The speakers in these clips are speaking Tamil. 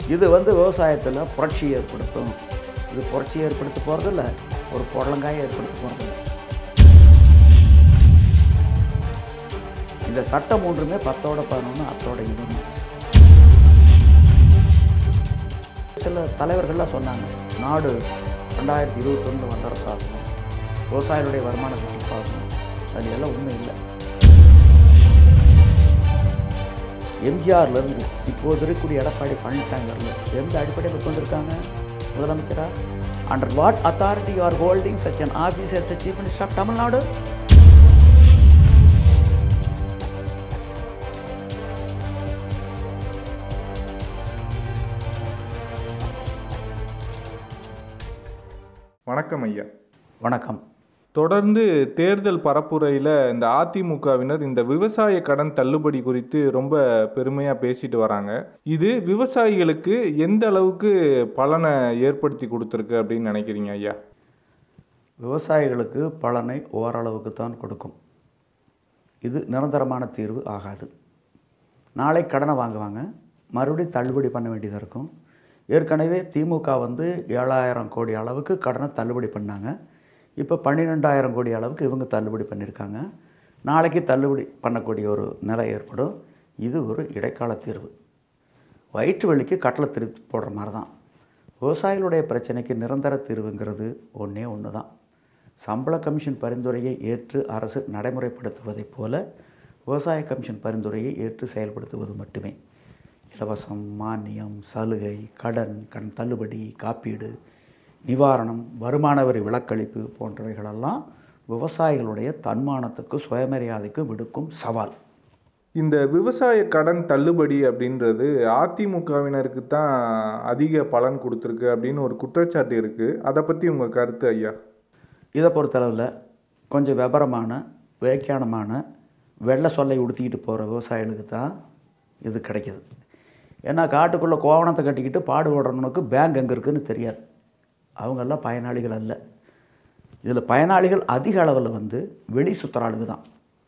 இது வந்து விவசாயத்தில் புரட்சி ஏற்படுத்தும் இது புரட்சி ஏற்படுத்த போகிறதில்ல ஒரு பொடலங்காயை ஏற்படுத்த போகிறதில்ல இந்த சட்டம் ஒன்றுமே பத்தோட பதினொன்று அத்தோட இதுன்னு சில தலைவர்கள்லாம் சொன்னாங்க நாடு ரெண்டாயிரத்தி இருபத்தொன்று வல்லரசாகணும் விவசாயிகளுடைய வருமானத்தை பார்க்கணும் அது எல்லாம் உண்மை இல்லை எம்ஜிஆர்லேருந்து இப்போது இருக்கக்கூடிய எடப்பாடி பழனிசாமி வரல எந்த அடிப்படையில் கொண்டிருக்காங்க முதலமைச்சரா under what authority you are holding such an office as chief minister of Tamil Nadu வணக்கம் ஐயா வணக்கம் தொடர்ந்து தேர்தல் பரப்புரையில் இந்த அதிமுகவினர் இந்த விவசாய கடன் தள்ளுபடி குறித்து ரொம்ப பெருமையாக பேசிட்டு வராங்க இது விவசாயிகளுக்கு எந்த அளவுக்கு பலனை ஏற்படுத்தி கொடுத்துருக்கு அப்படின்னு நினைக்கிறீங்க ஐயா விவசாயிகளுக்கு பலனை ஓரளவுக்கு தான் கொடுக்கும் இது நிரந்தரமான தீர்வு ஆகாது நாளை கடனை வாங்குவாங்க மறுபடியும் தள்ளுபடி பண்ண வேண்டியதாக இருக்கும் ஏற்கனவே திமுக வந்து ஏழாயிரம் கோடி அளவுக்கு கடனை தள்ளுபடி பண்ணாங்க இப்போ பன்னிரெண்டாயிரம் கோடி அளவுக்கு இவங்க தள்ளுபடி பண்ணியிருக்காங்க நாளைக்கு தள்ளுபடி பண்ணக்கூடிய ஒரு நிலை ஏற்படும் இது ஒரு இடைக்கால தீர்வு வயிற்று வலிக்கு கட்டளை திருப்பி போடுற மாதிரி தான் விவசாயிகளுடைய பிரச்சனைக்கு நிரந்தர தீர்வுங்கிறது ஒன்றே ஒன்று தான் சம்பள கமிஷன் பரிந்துரையை ஏற்று அரசு நடைமுறைப்படுத்துவதைப் போல விவசாய கமிஷன் பரிந்துரையை ஏற்று செயல்படுத்துவது மட்டுமே இலவசம் மானியம் சலுகை கடன் கண் தள்ளுபடி காப்பீடு நிவாரணம் வருமான வரி விலக்களிப்பு போன்றவைகளெல்லாம் விவசாயிகளுடைய தன்மானத்துக்கு சுயமரியாதைக்கு விடுக்கும் சவால் இந்த விவசாய கடன் தள்ளுபடி அப்படின்றது அதிமுகவினருக்கு தான் அதிக பலன் கொடுத்துருக்கு அப்படின்னு ஒரு குற்றச்சாட்டு இருக்குது அதை பற்றி உங்கள் கருத்து ஐயா இதை பொறுத்தளவில் கொஞ்சம் விபரமான வேக்கியானமான வெள்ளை சொல்லை உடுத்திக்கிட்டு போகிற விவசாயிகளுக்கு தான் இது கிடைக்கிது ஏன்னா காட்டுக்குள்ளே கோவணத்தை கட்டிக்கிட்டு பாடுபடுறவனுக்கு பேங்க் எங்கே இருக்குதுன்னு தெரியாது அவங்கெல்லாம் பயனாளிகள் அல்ல இதில் பயனாளிகள் அதிக அளவில் வந்து வெளி சுற்றுறாளுக்கு தான்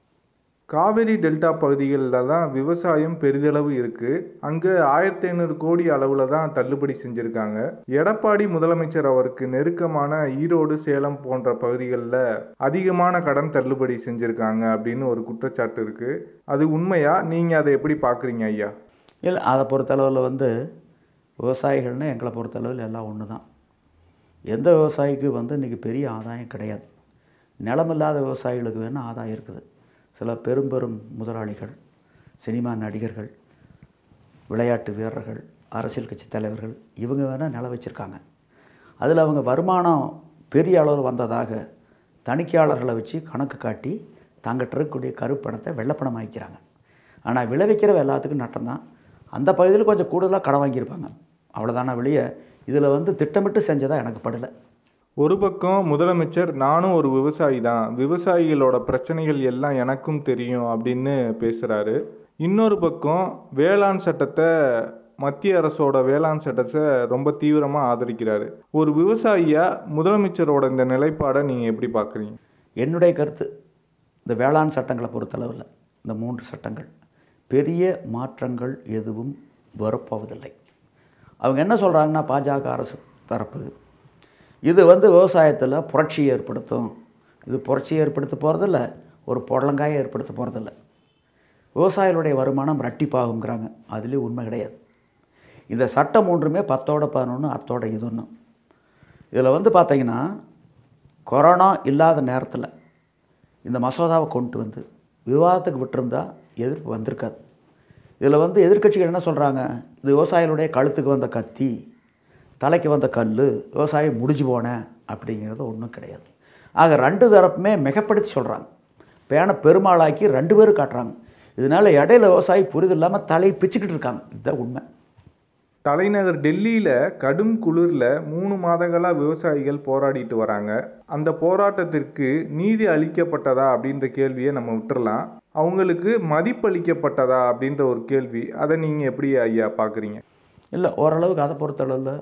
காவிரி டெல்டா பகுதிகளில் தான் விவசாயம் பெரிதளவு இருக்குது அங்கே ஆயிரத்தி ஐநூறு கோடி அளவில் தான் தள்ளுபடி செஞ்சுருக்காங்க எடப்பாடி முதலமைச்சர் அவருக்கு நெருக்கமான ஈரோடு சேலம் போன்ற பகுதிகளில் அதிகமான கடன் தள்ளுபடி செஞ்சுருக்காங்க அப்படின்னு ஒரு குற்றச்சாட்டு இருக்குது அது உண்மையா நீங்கள் அதை எப்படி பார்க்குறீங்க ஐயா இல்லை அதை பொறுத்தளவில் வந்து விவசாயிகள்னு எங்களை பொறுத்தளவில் எல்லாம் ஒன்று தான் எந்த விவசாயிக்கு வந்து இன்றைக்கி பெரிய ஆதாயம் கிடையாது நிலமில்லாத விவசாயிகளுக்கு வேணால் ஆதாயம் இருக்குது சில பெரும் பெரும் முதலாளிகள் சினிமா நடிகர்கள் விளையாட்டு வீரர்கள் அரசியல் கட்சி தலைவர்கள் இவங்க வேணால் நிலம் வச்சுருக்காங்க அதில் அவங்க வருமானம் பெரிய அளவில் வந்ததாக தணிக்கையாளர்களை வச்சு கணக்கு காட்டி தங்கிட்ட இருக்கக்கூடிய கருப்பணத்தை வெள்ளப்பணம் ஆக்கிக்கிறாங்க ஆனால் விளைவிக்கிறவ எல்லாத்துக்கும் நட்டம்தான் அந்த பகுதியில் கொஞ்சம் கூடுதலாக கடன் வாங்கியிருப்பாங்க அவ்வளோதான வெளியே இதில் வந்து திட்டமிட்டு செஞ்சதாக எனக்கு படலை ஒரு பக்கம் முதலமைச்சர் நானும் ஒரு விவசாயி தான் விவசாயிகளோட பிரச்சனைகள் எல்லாம் எனக்கும் தெரியும் அப்படின்னு பேசுகிறாரு இன்னொரு பக்கம் வேளாண் சட்டத்தை மத்திய அரசோட வேளாண் சட்டத்தை ரொம்ப தீவிரமாக ஆதரிக்கிறாரு ஒரு விவசாயியாக முதலமைச்சரோட இந்த நிலைப்பாடை நீங்கள் எப்படி பார்க்குறீங்க என்னுடைய கருத்து இந்த வேளாண் சட்டங்களை பொறுத்தளவில் இந்த மூன்று சட்டங்கள் பெரிய மாற்றங்கள் எதுவும் வரப்போவதில்லை அவங்க என்ன சொல்கிறாங்கன்னா பாஜக அரசு தரப்பு இது வந்து விவசாயத்தில் புரட்சி ஏற்படுத்தும் இது புரட்சி ஏற்படுத்த போகிறதில்ல ஒரு பொடலங்காயை ஏற்படுத்த போகிறதில்ல விவசாயிகளுடைய வருமானம் ரெட்டிப்பாகுங்கிறாங்க அதுலேயும் உண்மை கிடையாது இந்த சட்டம் ஒன்றுமே பத்தோட பதினொன்று அத்தோட இதுன்னு இதில் வந்து பார்த்தீங்கன்னா கொரோனா இல்லாத நேரத்தில் இந்த மசோதாவை கொண்டு வந்து விவாதத்துக்கு விட்டிருந்தா எதிர்ப்பு வந்திருக்காது இதில் வந்து எதிர்க்கட்சிகள் என்ன சொல்கிறாங்க இது விவசாயிகளுடைய கழுத்துக்கு வந்த கத்தி தலைக்கு வந்த கல் விவசாயி முடிஞ்சு போனேன் அப்படிங்கிறது ஒன்றும் கிடையாது ஆக ரெண்டு தரப்புமே மிகப்படுத்தி சொல்கிறாங்க பேனை பெருமாளாக்கி ரெண்டு பேரும் காட்டுறாங்க இதனால் இடையில விவசாயி புரிதல் இல்லாமல் தலையை பிச்சுக்கிட்டு இருக்காங்க இதுதான் உண்மை தலைநகர் டெல்லியில் கடும் குளிரில் மூணு மாதங்களாக விவசாயிகள் போராடிட்டு வராங்க அந்த போராட்டத்திற்கு நீதி அளிக்கப்பட்டதா அப்படின்ற கேள்வியை நம்ம விட்டுறலாம் அவங்களுக்கு மதிப்பளிக்கப்பட்டதா அப்படின்ற ஒரு கேள்வி அதை நீங்கள் எப்படி ஐயா பார்க்குறீங்க இல்லை ஓரளவுக்கு அதை பொறுத்தளவில்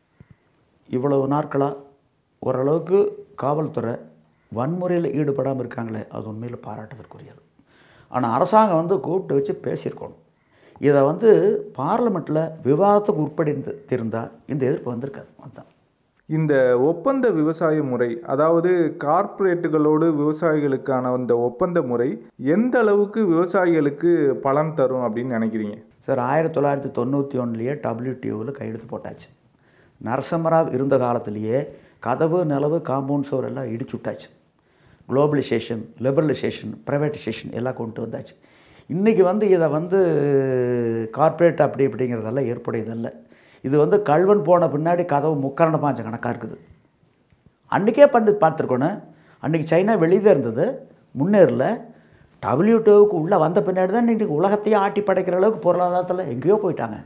இவ்வளவு நாட்களாக ஓரளவுக்கு காவல்துறை வன்முறையில் ஈடுபடாமல் இருக்காங்களே அது உண்மையில் பாராட்டுதற்குரியது ஆனால் அரசாங்கம் வந்து கூப்பிட்டு வச்சு பேசியிருக்கணும் இதை வந்து பார்லிமெண்ட்டில் விவாதத்துக்கு உட்படுத்தியிருந்தால் இந்த எதிர்ப்பு வந்திருக்காது அதுதான் இந்த ஒப்பந்த விவசாய முறை அதாவது கார்ப்பரேட்டுகளோடு விவசாயிகளுக்கான அந்த ஒப்பந்த முறை எந்த அளவுக்கு விவசாயிகளுக்கு பலன் தரும் அப்படின்னு நினைக்கிறீங்க சார் ஆயிரத்தி தொள்ளாயிரத்தி தொண்ணூற்றி ஒன்றுலேயே டபிள்யூடிஓவில் கையெழுத்து போட்டாச்சு நரசிம்மராவ் இருந்த காலத்திலேயே கதவு நிலவு காம்பவுண்ட் சுவர் எல்லாம் இடிச்சு விட்டாச்சு குளோபலைசேஷன் லிபரலைசேஷன் ப்ரைவேட்டைசேஷன் எல்லாம் கொண்டு வந்தாச்சு இன்றைக்கி வந்து இதை வந்து கார்ப்பரேட் அப்படி இப்படிங்கிறதெல்லாம் ஏற்புடையதல்ல இது வந்து கல்வன் போன பின்னாடி கதவு முக்கரண பாஞ்ச கணக்காக இருக்குது அன்றைக்கே பண்ணி பார்த்துருக்கணும் அன்றைக்கி சைனா வெளியே இருந்தது முன்னேறல டபிள்யூடிஓவுக்கு உள்ளே வந்த பின்னாடி தான் இன்றைக்கி உலகத்தையே ஆட்டி படைக்கிற அளவுக்கு பொருளாதாரத்தில் எங்கேயோ போயிட்டாங்க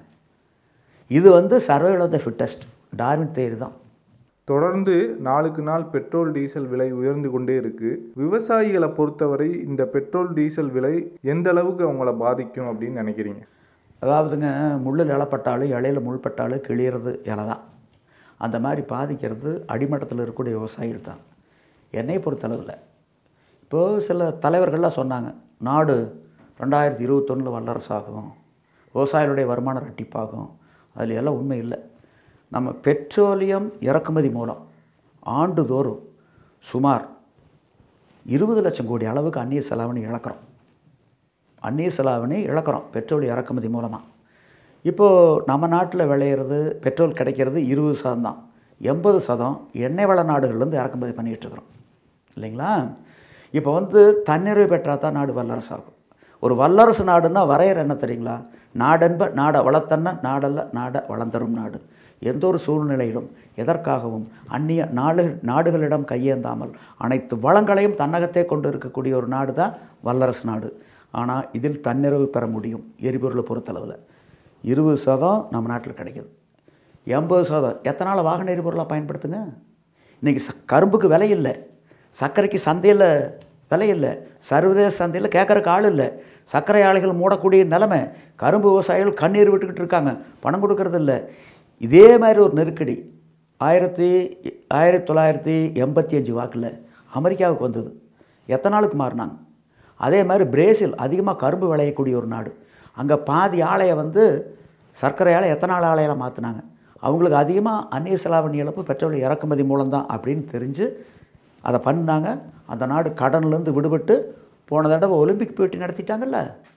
இது வந்து survival of the fittest Darwin theory தான் தொடர்ந்து நாளுக்கு நாள் பெட்ரோல் டீசல் விலை உயர்ந்து கொண்டே இருக்கு விவசாயிகளை பொறுத்தவரை இந்த பெட்ரோல் டீசல் விலை எந்த அளவுக்கு அவங்கள பாதிக்கும் அப்படின்னு நினைக்கிறீங்க அதாவதுங்க முள்ளில் இலப்பட்டாலும் இலையில் முள்பட்டாலும் கிளியறது இலை தான் அந்த மாதிரி பாதிக்கிறது அடிமட்டத்தில் இருக்கக்கூடிய விவசாயிகள் தான் என்னை பொறுத்தளவில் இப்போது சில தலைவர்கள்லாம் சொன்னாங்க நாடு ரெண்டாயிரத்தி இருபத்தொன்னில் வல்லரசாகும் விவசாயிகளுடைய வருமானம் ரெட்டிப்பாகும் அதில் எல்லாம் உண்மை இல்லை நம்ம பெட்ரோலியம் இறக்குமதி மூலம் ஆண்டுதோறும் சுமார் இருபது லட்சம் கோடி அளவுக்கு அந்நிய செலாவணி இழக்கிறோம் அந்நிய செலாவணி இழக்கிறோம் பெட்ரோல் இறக்குமதி மூலமாக இப்போது நம்ம நாட்டில் விளையிறது பெட்ரோல் கிடைக்கிறது இருபது சதம் தான் எண்பது சதம் எண்ணெய் வள நாடுகள்லேருந்து இறக்குமதி பண்ணிகிட்டு இருக்கிறோம் இல்லைங்களா இப்போ வந்து தன்னிறைவு பெற்றால் தான் நாடு வல்லரசு ஆகும் ஒரு வல்லரசு நாடுன்னா வரையறை என்ன தெரியுங்களா நாடென்ப நாட வளத்தன்ன நாடல்ல நாட வளர்ந்தரும் நாடு எந்த ஒரு சூழ்நிலையிலும் எதற்காகவும் அந்நிய நாடு நாடுகளிடம் கையேந்தாமல் அனைத்து வளங்களையும் தன்னகத்தே கொண்டு இருக்கக்கூடிய ஒரு நாடு தான் வல்லரசு நாடு ஆனால் இதில் தன்னிறைவு பெற முடியும் எரிபொருளை பொறுத்தளவில் இருபது சதம் நம்ம நாட்டில் கிடைக்குது எண்பது சதம் எத்தனால் வாகன எரிபொருளாக பயன்படுத்துங்க இன்றைக்கி ச கரும்புக்கு விலை இல்லை சர்க்கரைக்கு சந்தையில் விலை இல்லை சர்வதேச சந்தையில் கேட்குறக்கு ஆள் இல்லை சர்க்கரை ஆலைகள் மூடக்கூடிய நிலைமை கரும்பு விவசாயிகள் கண்ணீர் விட்டுக்கிட்டு இருக்காங்க பணம் கொடுக்கறது இல்லை இதே மாதிரி ஒரு நெருக்கடி ஆயிரத்தி ஆயிரத்தி தொள்ளாயிரத்தி எண்பத்தி அஞ்சு வாக்கில் அமெரிக்காவுக்கு வந்தது எத்தனை நாளுக்கு மாறினாங்க அதே மாதிரி பிரேசில் அதிகமாக கரும்பு விளையக்கூடிய ஒரு நாடு அங்கே பாதி ஆலையை வந்து சர்க்கரை ஆலை எத்தனால் ஆலையில் மாற்றினாங்க அவங்களுக்கு அதிகமாக அந்நிய செலாவணி இழப்பு பெட்ரோல் இறக்குமதி மூலம்தான் அப்படின்னு தெரிஞ்சு அதை பண்ணாங்க அந்த நாடு கடன்லேருந்து விடுபட்டு போன தடவை ஒலிம்பிக் போட்டி நடத்திட்டாங்கல்ல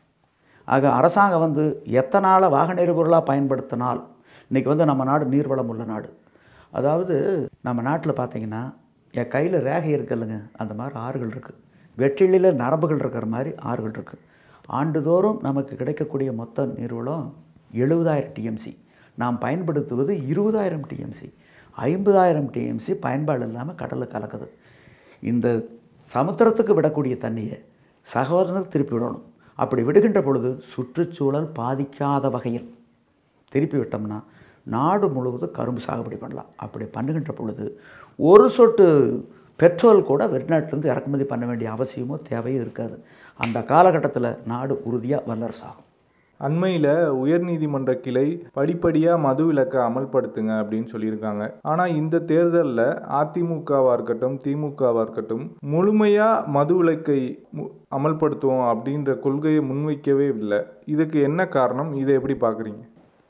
ஆக அரசாங்கம் வந்து எத்தனால வாகன எரிபொருளாக பயன்படுத்தினால் இன்றைக்கி வந்து நம்ம நாடு நீர்வளம் உள்ள நாடு அதாவது நம்ம நாட்டில் பார்த்தீங்கன்னா என் கையில் ரேகை இருக்குல்லங்க அந்த மாதிரி ஆறுகள் இருக்குது வெற்றிலையில் நரம்புகள் இருக்கிற மாதிரி ஆறுகள் இருக்குது ஆண்டுதோறும் நமக்கு கிடைக்கக்கூடிய மொத்த நீர்வளம் எழுபதாயிரம் டிஎம்சி நாம் பயன்படுத்துவது இருபதாயிரம் டிஎம்சி ஐம்பதாயிரம் டிஎம்சி பயன்பாடு இல்லாமல் கடலில் கலக்குது இந்த சமுத்திரத்துக்கு விடக்கூடிய தண்ணியை சகோதரனுக்கு திருப்பி விடணும் அப்படி விடுகின்ற பொழுது சுற்றுச்சூழல் பாதிக்காத வகையில் திருப்பி விட்டோம்னா நாடு முழுவதும் கரும்பு சாகுபடி பண்ணலாம் அப்படி பண்ணுகின்ற பொழுது ஒரு சொட்டு பெட்ரோல் கூட வெளிநாட்டிலேருந்து இறக்குமதி பண்ண வேண்டிய அவசியமோ தேவையோ இருக்காது அந்த காலகட்டத்தில் நாடு உறுதியாக வல்லரசாகும் அண்மையில் உயர்நீதிமன்ற கிளை படிப்படியாக மது விலக்கை அமல்படுத்துங்க அப்படின்னு சொல்லியிருக்காங்க ஆனால் இந்த தேர்தலில் அதிமுகவாக இருக்கட்டும் திமுகவாக இருக்கட்டும் முழுமையாக மது விலக்கை மு- அமல்படுத்துவோம் அப்படின்ற கொள்கையை முன்வைக்கவே இல்லை இதுக்கு என்ன காரணம் இதை எப்படி பார்க்குறீங்க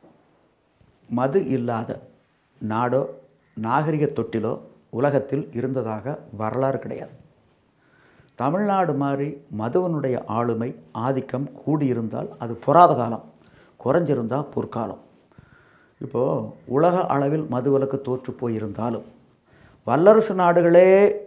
மது இல்லாத நாடோ நாகரிக தொட்டிலோ உலகத்தில் இருந்ததாக வரலாறு கிடையாது தமிழ்நாடு மாதிரி மதுவனுடைய ஆளுமை ஆதிக்கம் கூடியிருந்தால் அது புராத காலம் குறைஞ்சிருந்தால் பொற்காலம் இப்போது உலக அளவில் மதுவிலக்கு தோற்று போயிருந்தாலும் வல்லரசு நாடுகளே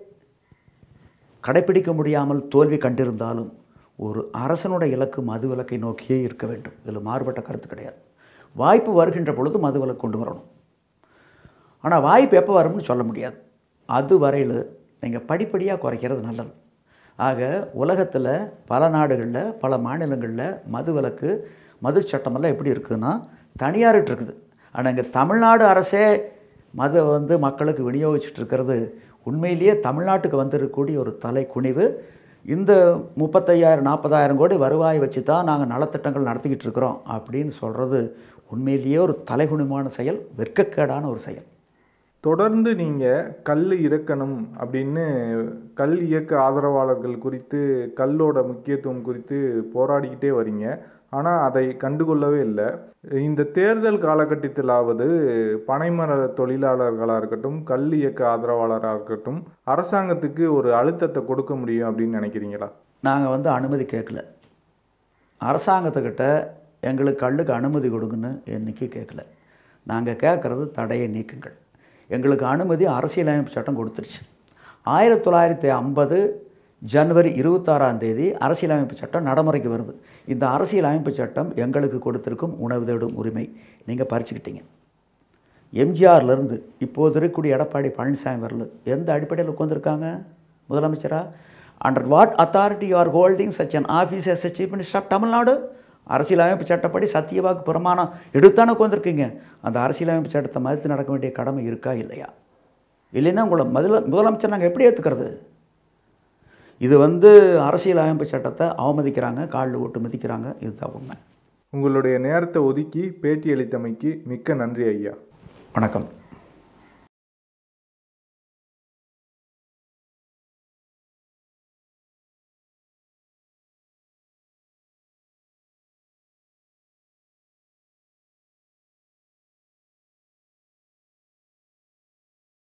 கடைப்பிடிக்க முடியாமல் தோல்வி கண்டிருந்தாலும் ஒரு அரசனுடைய இலக்கு மதுவிலக்கை நோக்கியே இருக்க வேண்டும் இதில் மாறுபட்ட கருத்து கிடையாது வாய்ப்பு வருகின்ற பொழுது மதுவிலக்கு கொண்டு வரணும் ஆனால் வாய்ப்பு எப்போ வரும்னு சொல்ல முடியாது அது வரையில் நீங்கள் படிப்படியாக குறைக்கிறது நல்லது ஆக உலகத்தில் பல நாடுகளில் பல மாநிலங்களில் மதுவிலக்கு மது சட்டமெல்லாம் எப்படி இருக்குதுன்னா தனியார்கிட்ட இருக்குது ஆனால் இங்கே தமிழ்நாடு அரசே மதை வந்து மக்களுக்கு விநியோகிச்சுட்டு இருக்கிறது உண்மையிலேயே தமிழ்நாட்டுக்கு வந்திருக்கக்கூடிய ஒரு தலை குனிவு இந்த முப்பத்தையாயிரம் நாற்பதாயிரம் கோடி வருவாய் வச்சு தான் நாங்கள் நலத்திட்டங்கள் நடத்திக்கிட்டு இருக்கிறோம் அப்படின்னு சொல்கிறது உண்மையிலேயே ஒரு தலைகுனிமான செயல் வெட்கக்கேடான ஒரு செயல் தொடர்ந்து நீங்கள் கல் இறக்கணும் அப்படின்னு கல் இயக்க ஆதரவாளர்கள் குறித்து கல்லோட முக்கியத்துவம் குறித்து போராடிக்கிட்டே வரீங்க ஆனால் அதை கண்டுகொள்ளவே இல்லை இந்த தேர்தல் காலகட்டத்திலாவது பனைமர தொழிலாளர்களாக இருக்கட்டும் கல் இயக்க ஆதரவாளராக இருக்கட்டும் அரசாங்கத்துக்கு ஒரு அழுத்தத்தை கொடுக்க முடியும் அப்படின்னு நினைக்கிறீங்களா நாங்கள் வந்து அனுமதி கேட்கல அரசாங்கத்துக்கிட்ட எங்களுக்கு கல்லுக்கு அனுமதி கொடுங்கன்னு என்றைக்கு கேட்கல நாங்கள் கேட்குறது தடையை நீக்குங்கள் எங்களுக்கு அனுமதி அரசியலமைப்பு சட்டம் கொடுத்துருச்சு ஆயிரத்தி தொள்ளாயிரத்தி ஐம்பது ஜனவரி இருபத்தாறாம் தேதி அரசியலமைப்பு சட்டம் நடைமுறைக்கு வருது இந்த அரசியலமைப்பு சட்டம் எங்களுக்கு கொடுத்திருக்கும் உணவு தேடும் உரிமை நீங்கள் பறிச்சுக்கிட்டீங்க எம்ஜிஆர்லேருந்து இப்போது இருக்கக்கூடிய எடப்பாடி பழனிசாமி வரல எந்த அடிப்படையில் உட்காந்துருக்காங்க முதலமைச்சராக under what authority you are holding such an office as chief minister of Tamil Nadu அரசியலமைப்பு சட்டப்படி சத்தியவாக்கு பிரமாணம் எடுத்தானே உட்காந்துருக்கீங்க அந்த அரசியலமைப்பு சட்டத்தை மதித்து நடக்க வேண்டிய கடமை இருக்கா இல்லையா இல்லைன்னா உங்களை முதல முதலமைச்சர் நாங்கள் எப்படி ஏற்றுக்கிறது இது வந்து அரசியலமைப்பு சட்டத்தை அவமதிக்கிறாங்க காலில் ஓட்டு மதிக்கிறாங்க இதுதான் உண்மை உங்களுடைய நேரத்தை ஒதுக்கி பேட்டி அளித்தமைக்கு மிக்க நன்றி ஐயா வணக்கம்